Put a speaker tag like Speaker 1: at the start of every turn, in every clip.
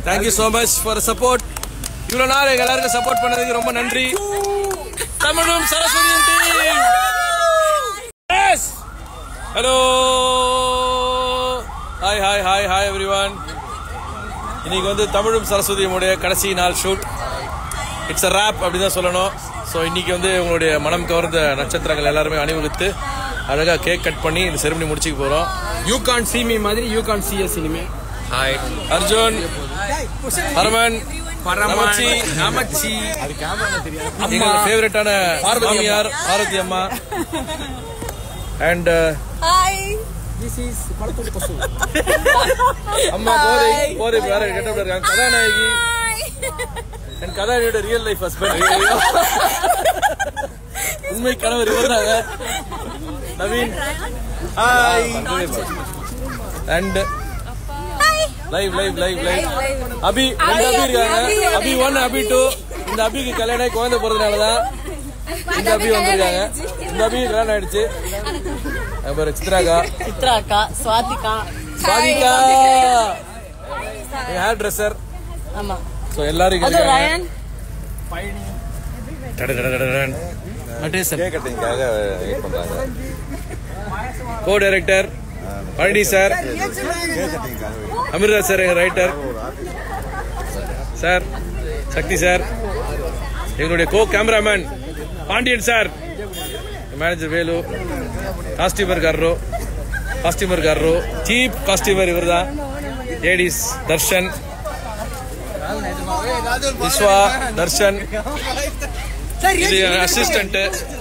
Speaker 1: Thank you so much for support இவ்வளவு நாள் எங்க எல்லாருக்கும் சப்போர்ட் பண்ணதுக்கு ரொம்ப நன்றி தமிழும் சரஸ்வதியும் team hello hi hi hi hi everyone இன்னைக்கு வந்து தமிழும் சரஸ்வதியுடைய கடைசி நாள் ஷூட் இட்ஸ் அ ரேப் அப்படி தான் சொல்லணும் ஸோ இன்னைக்கு வந்து உங்களுடைய மனம் கவர்ந்த நட்சத்திரங்கள் எல்லாருமே அணிவகுத்து அழகாக கேக் கட் பண்ணி இந்த செரிமனி முடிச்சுக்க போகிறோம்
Speaker 2: யூ கான் சி மீ மாதிரி யூ கான் சி எஸ் இனிமே
Speaker 1: ஹாய் அர்ஜுன் பரமன் நமச்சி
Speaker 2: நமச்சி
Speaker 1: எங்களோட ஃபேவரட்டான மாமியார் பார்வதி அம்மா அண்ட்
Speaker 3: ஹாய்
Speaker 2: திஸ் இஸ் பழத்தோட பசு
Speaker 1: அம்மா போதை போதை வேற கெட்ட இருக்காங்க கதாநாயகி என் கதாநாயகியோட ரியல் லைஃப் ஹஸ்பண்ட் உண்மை கணவர் இவர்தாங்க Naveen hi and live live live live Abhi ரெண்டு அபி இருக்காங்க அபி ஒன் அபி டூ இந்த அபிக்கு கல்யாணம் ஆகி குழந்தை பிறந்தனால தான் இந்த அபி வந்திருக்காங்க இந்த அபி கல்யாணம் ஆயிடுச்சு அப்புறம் சித்ராக்கா
Speaker 3: சித்ராக்கா சுவாதிகா
Speaker 1: சாதிகா ஹேர் ட்ரெஸ்ஸர்
Speaker 3: ஆமா
Speaker 1: ஸோ எல்லாரும் இங்க
Speaker 3: அது
Speaker 1: இருக்காங்க.
Speaker 3: ரயன்
Speaker 1: டடடடடடன். நடேசன்
Speaker 4: கேக் கட்டிங்காக வெயிட் பண்றாங்க
Speaker 1: co director Palani sir
Speaker 4: cake கட்டிங்காக wait
Speaker 1: அமிர்ராஜ் சார் எங்க ரைட்டர் சார் சக்தி சார் எங்களுடைய co cameraman Pandian sir manager Velu costumer காரரோ காஸ்டியூமர் காரரோ சீப் காஸ்டியூமர் இவர் தான் லேடிஸ் தர்ஷன் விஸ்வா தர்ஷன் இது அசிஸ்டன்ட்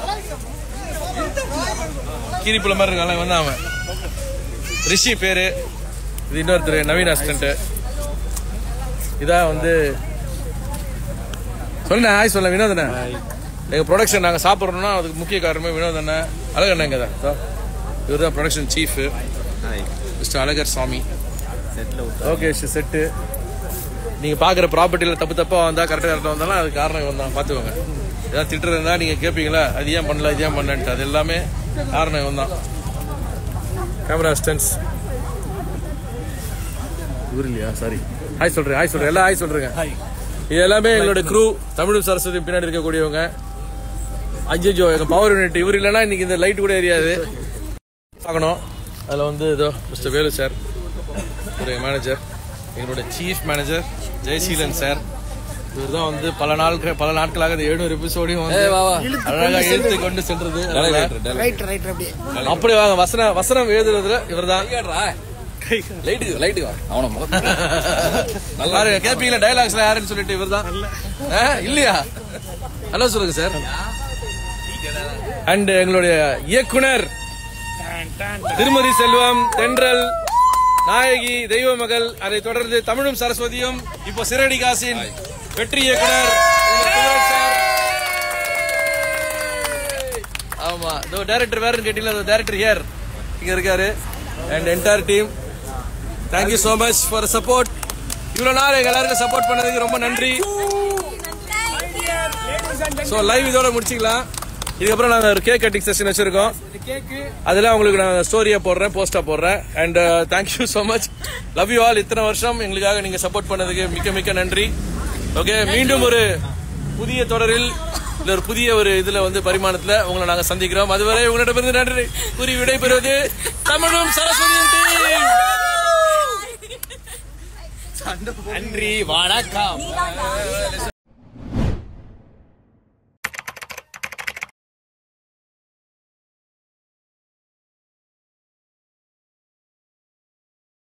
Speaker 1: கீரிப்புல மாதிரி இருக்கான் இவன் தான் அவன் ரிஷி பேரு இது இன்னொருத்தர் நவீன் அசிஸ்டன்ட் இதான் வந்து சொல்லுண்ணே ஹாய் சொல்ல வினோதண்ணே எங்க ப்ரொடக்ஷன் நாங்க சாப்பிட்றோம்னா அதுக்கு முக்கிய காரணமே வினோதண்ணே அழகண்ணே இங்க தான் இவர் தான் ப்ரொடக்ஷன் சீஃப் மிஸ்டர் அழகர் சாமி ஓகே செட்டு நீங்க பாக்குற ப்ராப்பர்ட்டியில தப்பு தப்பா வந்தா கரெக்டா கரெக்டா வந்தாலும் அது காரணம் இவன் தான் பாத்துக்கோங்க ஏதாவது திட்டுறது இருந்தா நீங்க கேட்பீங்களா அது ஏன் பண்ணல இது ஏன் பண்ணன்ட்டு அது எல்லாமே காரணம் இவன் தான் கேமரா அசிஸ்டன்ஸ் இவர் இல்லையா சாரி ஹாய் சொல்றேன் ஹாய் சொல்றேன் எல்லாம் ஹாய் சொல்றேங்க இது எல்லாமே எங்களோட க்ரூ தமிழ் சரஸ்வதி பின்னாடி இருக்கக்கூடியவங்க அஜிஜோ எங்க பவர் யூனிட் இவர் இல்லைன்னா இன்னைக்கு இந்த லைட் கூட எரியாது பார்க்கணும் அதில் வந்து இதோ மிஸ்டர் வேலு சார் ஒரு மேனேஜர் எங்களோட சீஃப் மேனேஜர் ஜெயசீலன் சார் இவர் தான் வந்து பல நாட்கள் பல நாட்களாக இந்த எழுநூறு எபிசோடையும் வந்து அழகாக எழுத்து கொண்டு சென்றது
Speaker 2: ரைட் ரைட் அப்படியே
Speaker 1: அப்படி வாங்க வசனம் வசனம் எழுதுறதுல இவர் தான்
Speaker 4: லைட்டுக்கு லைட்டுக்கு அவனை
Speaker 1: பாருங்க கேப்பீங்களா டைலாக்ஸ்ல யாருன்னு சொல்லிட்டு இவர் தான் இல்லையா ஹலோ சொல்லுங்க சார் அண்ட் எங்களுடைய இயக்குனர் திருமதி செல்வம் தென்றல் நாயகி தெய்வ மகள் அதை தொடர்ந்து தமிழும் சரஸ்வதியும் இப்போ சிறடி காசின் வெற்றி இயக்குனர் உங்கள் குமரன் சார். ஆமா இதோ டைரக்டர் வேறன்னு கேட்டீங்களா டைரக்டர் ஹியர் இங்க இருக்காரு and entire team thank you so much for support இவ்வளவு நாள் எங்க எல்லாருக்கும் சப்போர்ட் பண்ணதுக்கு ரொம்ப நன்றி ஸோ லைவ் இதோட முடிச்சுக்கலாம் இதுக்கப்புறம் நாங்கள் ஒரு கேக் கட்டிங் செஷன் வச்சிருக்கோம்
Speaker 2: கேக்கு
Speaker 1: அதில் உங்களுக்கு நான் ஸ்டோரியா போடுறேன் போஸ்டா போடுறேன் and thank you so much love you all இத்தனை வருஷம் எங்களுக்காக நீங்க சப்போர்ட் பண்ணதுக்கு மிக்க மிக்க நன்றி ஓகே மீண்டும் ஒரு புதிய தொடரில் இல்ல ஒரு புதிய ஒரு இதுல வந்து பரிமாணத்துல உங்களை நாங்க சந்திக்கிறோம் அதுவரை உங்களிடமிருந்து நன்றி கூறி விடைபெறுவது தமிழும் சரஸ்வதியும் team.
Speaker 2: நன்றி வணக்கம்